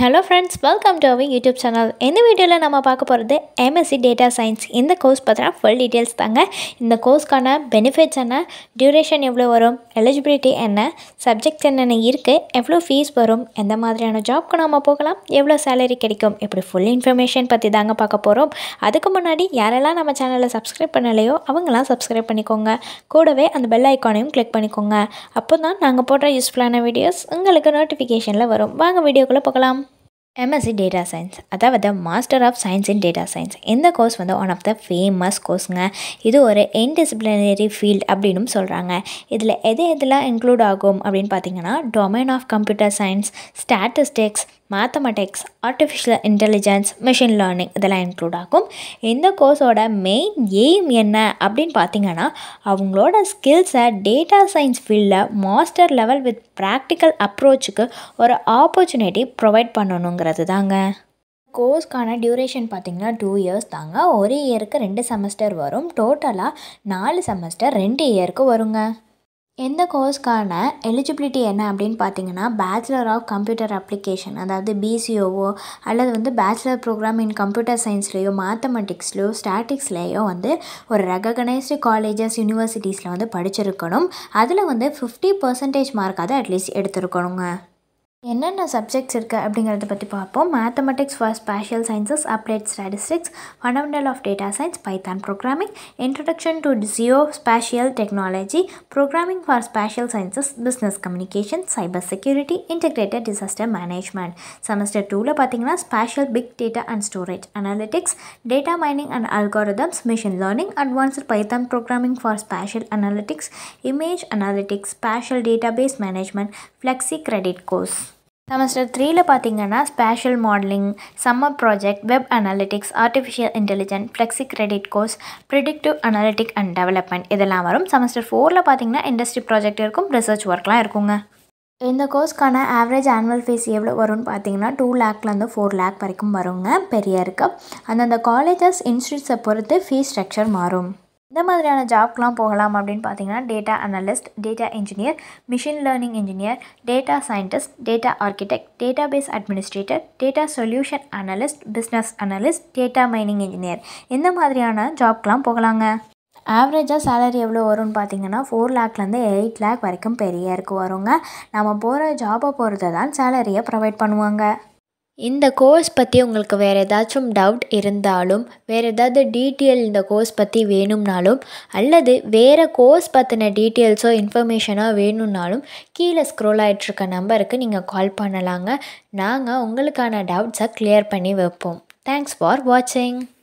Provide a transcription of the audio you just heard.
hello friends welcome to our YouTube channel இந்த வீடியோவில் நம்ம பார்க்க போகிறது எம்எஸ்சி டேட்டா சயின்ஸ் இந்த கோர்ஸ் பார்த்தீங்கன்னா ஃபுல் டீட்டெயில்ஸ் தாங்க இந்த கோர்ஸ்க்கான பெனிஃபிட்ஸ் என்ன டியூரேஷன் எவ்வளோ வரும் எலிஜிபிலிட்டி என்ன சப்ஜெக்ட்ஸ் என்னென்ன இருக்குது எவ்வளோ ஃபீஸ் வரும் எந்த மாதிரியான ஜாப்க்கு நம்ம போகலாம் எவ்வளோ சேலரி கிடைக்கும் இப்படி ஃபுல் இன்ஃபர்மேஷன் பற்றி தாங்க பார்க்க போகிறோம் அதுக்கு முன்னாடி யாரெல்லாம் நம்ம சேனலை சப்ஸ்கிரைப் பண்ணலையோ அவங்களாம் சப்ஸ்கிரைப் பண்ணிக்கோங்க கூடவே அந்த பெல் ஐக்கானையும் கிளிக் பண்ணிக்கோங்க அப்போ தான் நாங்கள் போடுற யூஸ்ஃபுல்லான வீடியோஸ் உங்களுக்கு நோட்டிஃபிகேஷனில் வரும் வாங்க வீடியோக்குள்ளே போகலாம் எம்எஸ்சி டேட்டா சயின்ஸ் அதாவது master of science in data science இந்த கோர்ஸ் வந்து ஒன் ஆஃப் த ஃபேமஸ் கோர்ஸுங்க இது ஒரு இன்டிசிப்ளினரி ஃபீல்ட் அப்படின்னு சொல்கிறாங்க இதில் எது எதெல்லாம் இன்க்ளூட் ஆகும் அப்படின்னு பார்த்தீங்கன்னா domain of computer science statistics mathematics artificial intelligence machine learning இதெல்லாம் இன்க்ளூட் ஆகும் இந்த கோர்ஸோட மெயின் எய்ம் என்ன அப்படின்னு பார்த்தீங்கன்னா அவங்களோட ஸ்கில்ஸை டேட்டா சயின்ஸ் ஃபீல்டில் மாஸ்டர் லெவல் வித் ப்ராக்டிக்கல் அப்ரோச்சுக்கு ஒரு ஆப்பர்ச்சுனிட்டி ப்ரொவைட் பண்ணணுங்கிறது தாங்க கோர்ஸ்க்கான டியூரேஷன் பார்த்திங்கன்னா டூ இயர்ஸ் தாங்க ஒரு இயருக்கு ரெண்டு செமஸ்டர் வரும் டோட்டலாக நாலு செமஸ்டர் ரெண்டு இயருக்கு வருங்க எந்த கோர்ஸ்க்கான எலிஜிபிலிட்டி என்ன அப்படின்னு பார்த்தீங்கன்னா பேச்சுலர் ஆஃப் கம்ப்யூட்டர் அப்ளிகேஷன் அதாவது பிசிஓவோ அல்லது வந்து பேச்சுலர் ப்ரோக்ராம் இன் கம்ப்யூட்டர் சயின்ஸ்லேயோ மேத்தமெட்டிக்ஸ்லையோ ஸ்டாட்டிக்ஸ்லேயோ வந்து ஒரு ரெகனைஸ்டு காலேஜஸ் யூனிவர்சிட்டிஸில் வந்து படிச்சிருக்கணும் அதில் வந்து ஃபிஃப்டி பர்சன்டேஜ் மார்க்காவது அட்லீஸ்ட் எடுத்துருக்கணுங்க என்னென்ன சப்ஜெக்ட்ஸ் இருக்குது அப்படிங்கிறத பற்றி பார்ப்போம் mathematics for spatial sciences applied statistics fundamental of data science Python programming introduction to geospatial technology programming for spatial sciences business communication cyber security integrated disaster management semester டூவில் பார்த்தீங்கன்னா spatial big data and storage analytics data mining and algorithms machine learning advanced python programming for spatial analytics image analytics spatial database management flexi credit course semester த்ரீயில் பார்த்தீங்கன்னா spatial modelling summer project web analytics artificial intelligent flexi credit course predictive analytic and development இதெல்லாம் வரும் semester ஃபோரில் பார்த்தீங்கன்னா industry project இருக்கும் research ஒர்க்லாம் இருக்குங்க இந்த கோர்ஸ்க்கான ஆவரேஜ் ஆனுவல் ஃபீஸ் எவ்வளோ வரும்னு பார்த்தீங்கன்னா டூ லேக்லேருந்து ஃபோர் லேக் வரைக்கும் வருங்க பெரிய இருக்கு அந்தந்த காலேஜஸ் இன்ஸ்டியூட்ஸை பொறுத்து ஃபீஸ் ஸ்ட்ரக்சர் மாறும் இந்த மாதிரியான ஜாப்க்கெலாம் போகலாம் அப்படின்னு பார்த்தீங்கன்னா data analyst data engineer machine learning engineer data scientist data architect database administrator data solution analyst business analyst data mining engineer இந்த மாதிரியான ஜாப்க்கெலாம் போகலாங்க ஆவரேஜாக சேலரி எவ்வளோ வரும்னு பார்த்தீங்கன்னா ஃபோர் லேக்லேருந்து எயிட் லேக் வரைக்கும் பெரிய இருக்கு வருங்க நம்ம போகிற ஜாபை பொறுத்து தான் சேலரியை ப்ரொவைட் பண்ணுவாங்க இந்த கோர்ஸ் பற்றி உங்களுக்கு வேறு ஏதாச்சும் டவுட் இருந்தாலும் வேறு ஏதாவது டீட்டெயில் இந்த கோர்ஸ் பற்றி வேணும்னாலும் அல்லது வேறு கோர்ஸ் பற்றின டீட்டெயில்ஸோ இன்ஃபர்மேஷனோ வேணும்னாலும் கீழே ஸ்க்ரோல் ஆகிட்ருக்க நம்பருக்கு நீங்கள் கால் பண்ணலாங்க நாங்கள் உங்களுக்கான டவுட்ஸை க்ளியர் பண்ணி வைப்போம் தேங்க்ஸ் ஃபார் வாட்சிங்